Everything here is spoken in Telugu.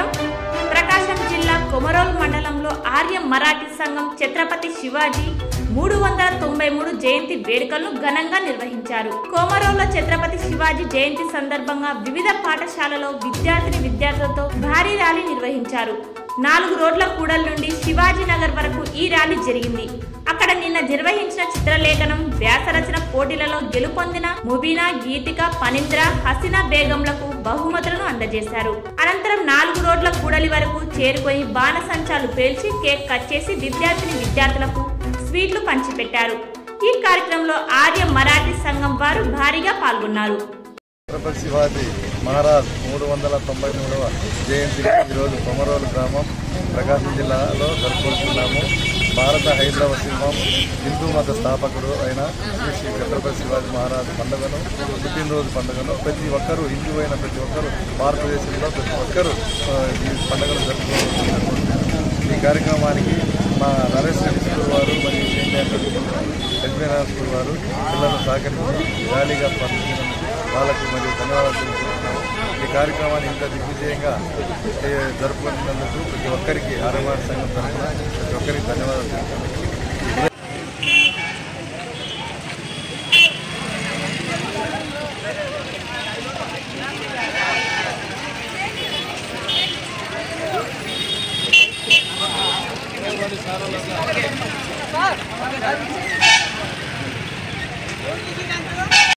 ప్రకాశం జిల్లా కొమరోల్ మండలంలో ఆర్య మరాఠీ సంఘం ఛత్రపతి శివాజీ మూడు వందల తొంభై మూడు జయంతి వేడుకలను ఘనంగా నిర్వహించారు కోమరోల ఛత్రపతి శివాజీ జయంతి సందర్భంగా వివిధ పాఠశాలలో విద్యార్థిని విద్యార్థులతో భారీ ర్యాలీ నిర్వహించారు నాలుగు రోడ్ల కూడల నుండి శివాజీ నగర్ వరకు ఈ ర్యాలీ జరిగింది అక్కడ నిన్న నిర్వహించిన చిత్రలేఖనం వ్యాసరచన పోటీలలో గెలుపొందిన ముబీనా గీతిక పనింద్ర హసీనా బేగంలకు బహుమతులను అందజేశారు అనంతరం నాలుగు రోడ్ల కూడలి వరకు చేరుకొని బాణసంచాలు పేల్చి కేక్ కట్ చేసి విద్యార్థిని విద్యార్థులకు స్వీట్లు పంచిపెట్టారు ఈ కార్యక్రమంలో ఆర్య మరాఠీ సంఘం వారు భారీగా పాల్గొన్నారు ఛత్రపతి శివాజీ మహారాజ్ మూడు వందల తొంభై మూడవ జయంతి ఈరోజు కొమరోలు గ్రామం ప్రకాశం జిల్లాలో జరుపుకుంటున్నాము భారత హైందవ సింహం హిందూ మత స్థాపకుడు అయిన శ్రీ శ్రీ ఛత్రపతి శివాజీ మహారాజ్ పండుగను పుట్టినరోజు పండుగను ప్రతి ఒక్కరూ హిందూ అయిన ప్రతి ఒక్కరూ భారతదేశంలో ప్రతి ఒక్కరూ ఆ, ఈ పండుగను జరుపుకుంటున్నారు ఈ కార్యక్రమానికి మా నరేష్ రెడ్డి స్కూల్ వారు మరియు ఎస్బీఎన్ స్కూల్ వారు పిల్లలు సహకరించి ర్యాలీగా పంపించినందుకు వాళ్ళకి మరియు ధన్యవాదాలు తెలుపుతున్నాము ఈ కార్యక్రమాన్ని ఇంత దిగ్విజయంగా ఏ, జరుపుకుంటున్నందుకు ప్రతి ఒక్కరికి ఆరోగ్య సంఘం తరఫున ప్రతి ఒక్కరికి ధన్యవాదాలు తెలుపుతున్నాము